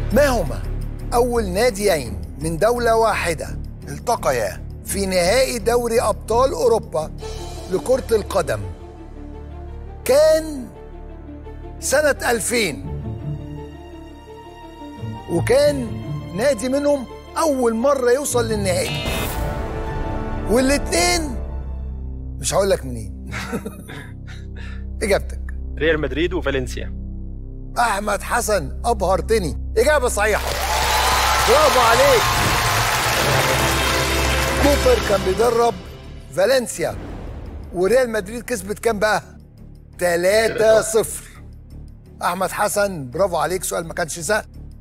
ما هما أول ناديين من دولة واحدة التقيا في نهائي دوري أبطال أوروبا لكرة القدم كان سنة 2000 وكان نادي منهم أول مرة يوصل للنهائي والاتنين مش هقول لك منين إجابتك ريال مدريد وفالنسيا أحمد حسن أبهرتني إجابة صحيحة برافو عليك كوبر كان بيدرب فالنسيا وريال مدريد كسبت كام بقى؟ 3 0 أحمد حسن برافو عليك سؤال ما كانش سهل